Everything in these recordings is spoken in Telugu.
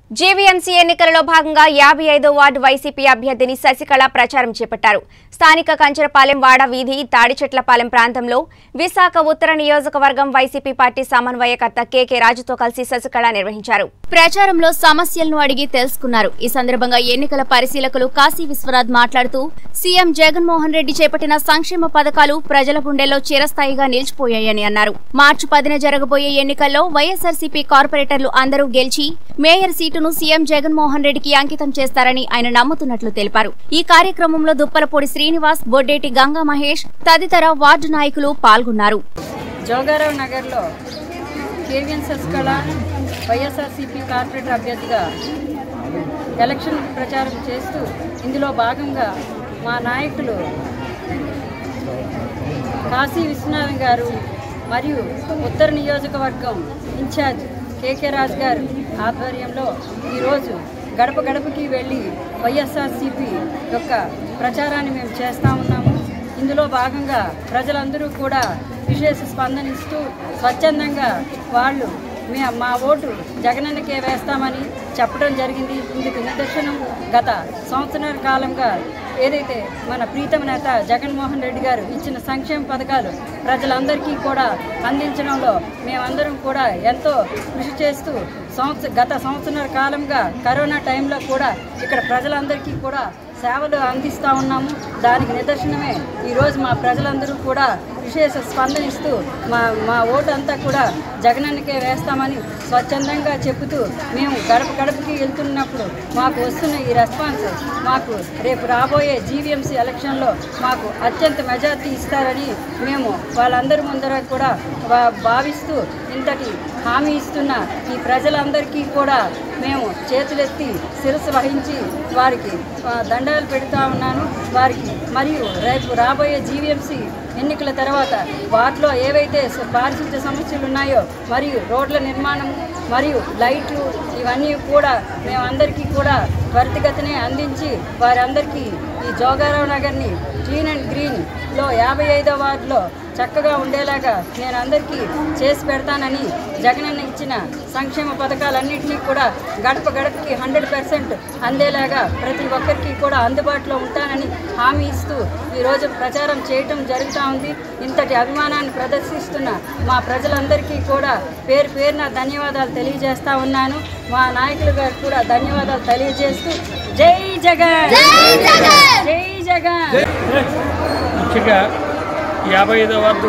జీవీఎంసీ ఎన్నికలలో భాగంగా యాభై ఐదో వార్డు వైసీపీ అభ్యర్థిని శశికళ ప్రచారం చేపట్టారు స్థానిక కంచరపాలెం వాడ వీధి తాడిచెట్లపాలెం ప్రాంతంలో విశాఖ ఉత్తర నియోజకవర్గం వైసీపీ పార్టీ సమన్వయకర్త కేకే రాజుతో కలిసి శశికళ నిర్వహించారు ప్రచారంలో సమస్యలను అడిగి తెలుసుకున్నారు ఈ సందర్భంగా ఎన్నికల పరిశీలకులు కాశీ విశ్వనాథ్ మాట్లాడుతూ సీఎం జగన్మోహన్ రెడ్డి చేపట్టిన సంక్షేమ పథకాలు ప్రజల గుండెల్లో చిరస్థాయిగా నిలిచిపోయాయని అన్నారు మార్చి పదిన జరగబోయే ఎన్నికల్లో వైఎస్ఆర్సీపీ కార్పొరేటర్లు అందరూ గెలిచి మేయర్ సీటును సీఎం జగన్మోహన్ రెడ్డికి అంకితం చేస్తారని ఆయన నమ్ముతున్నట్లు తెలిపారు ఈ కార్యక్రమంలో దుప్పలపూడి శ్రీనివాస్ బొడ్డేటి గంగా మహేష్ తదితర వార్డు నాయకులు పాల్గొన్నారు జోగారావు నగర్లో కేవీఎన్ శశికళ వైఎస్ఆర్సీపీ కార్పొరేటర్ అభ్యర్థిగా ఎలక్షన్ ప్రచారం చేస్తూ ఇందులో భాగంగా మా నాయకులు కాశీ విశ్వనాథన్ గారు మరియు ఉత్తర నియోజకవర్గం ఇన్ఛార్జ్ కేకే రాజ్ గారు ఆధ్వర్యంలో ఈరోజు గడప గడపకి వెళ్ళి వైఎస్ఆర్సీపీ యొక్క ప్రచారాన్ని మేము చేస్తూ ఉన్నాము ఇందులో భాగంగా ప్రజలందరూ కూడా విశేష స్పందన ఇస్తూ స్వచ్ఛందంగా వాళ్ళు మే మా ఓటు జగనన్నకే వేస్తామని చెప్పడం జరిగింది ఇందుకు నిదర్శనం గత సంవత్సరాల కాలంగా ఏదైతే మన ప్రీతమ నేత జగన్మోహన్ రెడ్డి గారు ఇచ్చిన సంక్షేమ పథకాలు ప్రజలందరికీ కూడా అందించడంలో మేమందరం కూడా ఎంతో కృషి చేస్తూ సంవత్సర గత సంవత్సరాల కాలంగా కరోనా టైంలో కూడా ఇక్కడ ప్రజలందరికీ కూడా సేవలు అందిస్తూ ఉన్నాము దానికి నిదర్శనమే ఈరోజు మా ప్రజలందరూ కూడా విశేష స్పందనిస్తూ మా మా ఓటు అంతా కూడా జగనన్నకే వేస్తామని స్వచ్ఛందంగా చెబుతూ మేము గడప గడపకి వెళ్తున్నప్పుడు మాకు వస్తున్న ఈ రెస్పాన్స్ మాకు రేపు రాబోయే జీవీఎంసీ ఎలక్షన్లో మాకు అత్యంత మెజార్టీ ఇస్తారని మేము వాళ్ళందరి ముందర కూడా భా- భావిస్తూ ఇంతటి హామీ ఇస్తున్న ఈ ప్రజలందరికీ కూడా మేము చేతులెత్తి శిరస్సు వహించి వారికి ఆ, దండాలు పెడుతూ ఉన్నాను వారికి మరియు రేపు రాబోయే జీవీఎంసీ ఎన్నికల తర్వాత వాటిలో ఏవైతే స- పారిశుద్ధ్య సమస్యలు ఉన్నాయో మరియు రోడ్ల నిర్మాణం మరియు లైట్లు ఇవన్నీ కూడా మేమందరికీ కూడా త్వరితగతినే అందించి వారందరికీ ఈ జోగారావు నగర్ని క్లీన్ అండ్ గ్రీన్లో యాభై ఐదో వార్డులో చక్కగా ఉండేలాగా నేను అందరికీ చేసి పెడతానని జగనన్న ఇచ్చిన సంక్షేమ పథకాలన్నింటినీ కూడా గడప గడపకి హండ్రెడ్ పర్సెంట్ అందేలాగా ప్రతి ఒక్కరికి కూడా అందుబాటులో ఉంటానని హామీ ఇస్తూ ఈరోజు ప్రచారం చేయటం జరుగుతూ ఉంది ఇంతటి అభిమానాన్ని ప్రదర్శిస్తున్న మా ప్రజలందరికీ కూడా పేరు పేరున ధన్యవాదాలు తెలియజేస్తా ఉన్నాను మా నాయకులు గారు కూడా ధన్యవాదాలు తెలియజేస్తూ జై జగన్ జై జగన్ ముఖ్యంగా యాభై ఐదో వార్డు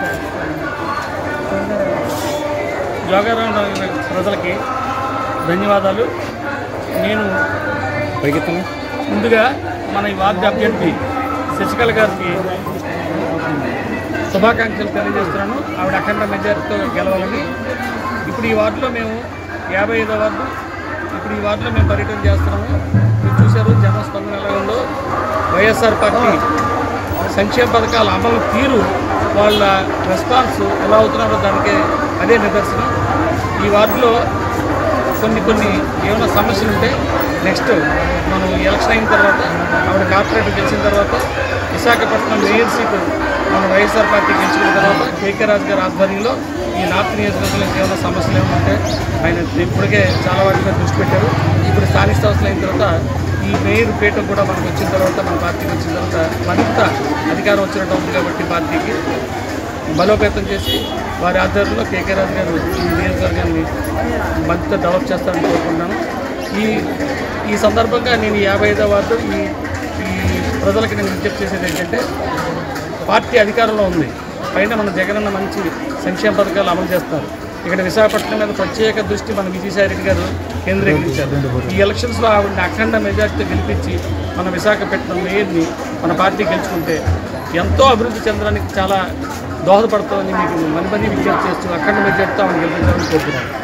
జోగారావు నగర్ ప్రజలకి ధన్యవాదాలు నేను ముందుగా మన ఈ వార్డు అభ్యర్థి శశికళ గారికి శుభాకాంక్షలు తెలియజేస్తున్నాను ఆవిడ అఖండ మెజార్టీతో గెలవాలని ఇప్పుడు ఈ వార్డులో మేము యాభై ఐదో వార్డు ఇప్పుడు ఈ వార్డులో మేము పర్యటన చేస్తున్నాము మీరు చూశారు జనస్పందన ఎలా ఉందో వైఎస్ఆర్ పార్టీ సంక్షేమ పథకాల అమలు తీరు వాళ్ళ రెస్పాన్స్ ఎలా అవుతున్నారో దానికి అదే నిదర్శనం ఈ వార్డులో కొన్ని కొన్ని ఏమైనా సమస్యలు ఉంటే నెక్స్ట్ మనం ఎలక్షన్ అయిన తర్వాత ఆవిడ కార్పొరేటర్ గెలిచిన తర్వాత విశాఖపట్నం మేయర్ సీటు మన వైఎస్ఆర్ పార్టీ గెలుచుకున్న తర్వాత కేకే రాజు గారి ఆధ్వర్యంలో ఈ నార్త్ నియోజకవర్గంలో ఏమైనా సమస్యలు ఏమైనా ఉంటే ఆయన ఇప్పటికే చాలా వాటి మీద దృష్టి పెట్టారు ఇప్పుడు స్థానిక సంస్థలు అయిన తర్వాత ఈ మేయర్ పీఠం కూడా మనకు వచ్చిన తర్వాత మన పార్టీకి వచ్చిన తర్వాత మరింత అధికారం వచ్చినట్టు ఉంది కాబట్టి పార్టీకి బలోపేతం చేసి వారి ఆధ్వర్యంలో కేకే రాజు గారు ఈ నియోజకవర్గాన్ని మరింత డెవలప్ చేస్తారని కోరుకుంటున్నాను ఈ ఈ సందర్భంగా నేను ఈ యాభై ఐదో వార్డు ఈ ఈ ప్రజలకు నేను విజ్ఞప్తి చేసేది ఏంటంటే పార్టీ అధికారంలో ఉంది పైన మన జగనన్న మంచి సంక్షేమ పథకాలు అమలు చేస్తారు ఇక్కడ విశాఖపట్నం మీద ప్రత్యేక దృష్టి మన విజయసాయి రెడ్డి గారు కేంద్రీకరించారు ఈ ఎలక్షన్స్లో ఆవిడని అఖండ మెజార్టీతో గెలిపించి మన విశాఖపట్నం మేయర్ని మన పార్టీ గెలుచుకుంటే ఎంతో అభివృద్ధి చెందడానికి చాలా దోహదపడుతుందని మీకు మని మనీ విజ్ఞప్తి చేస్తూ అఖండ మెజార్టీతో ఆవిడ గెలిపించాలని కోరుతున్నాను